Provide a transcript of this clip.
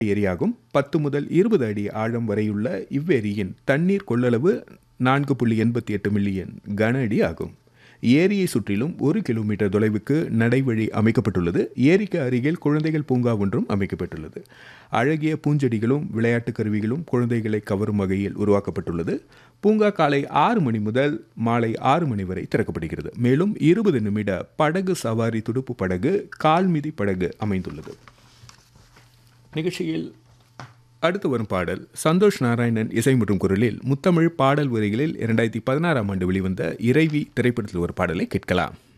ஏரியாகும் பத்து முதல் இருபது அடி ஆழம் வரையுள்ள இவ்வேரியின் தண்ணீர் கொள்ளளவு நான்கு புள்ளி எண்பத்தி எட்டு மில்லியன் கன அடி ஆகும் ஏரியை சுற்றிலும் ஒரு கிலோமீட்டர் தொலைவுக்கு நடைவழி அமைக்கப்பட்டுள்ளது ஏரிக்கு அருகில் குழந்தைகள் பூங்கா ஒன்றும் அமைக்கப்பட்டுள்ளது அழகிய பூஞ்செடிகளும் விளையாட்டு கருவிகளும் குழந்தைகளை கவரும் வகையில் உருவாக்கப்பட்டுள்ளது பூங்கா காலை ஆறு மணி முதல் மாலை ஆறு மணி வரை திறக்கப்படுகிறது மேலும் இருபது நிமிட படகு சவாரி துடுப்பு படகு கால்மிதி படகு அமைந்துள்ளது நிகழ்ச்சியில் அடுத்து வரும் பாடல் சந்தோஷ் நாராயணன் இசை மற்றும் குரலில் முத்தமிழ் பாடல் வரிகளில் இரண்டாயிரத்தி பதினாறாம் ஆண்டு வெளிவந்த இறைவி திரைப்படத்தில் ஒரு பாடலை கேட்கலாம்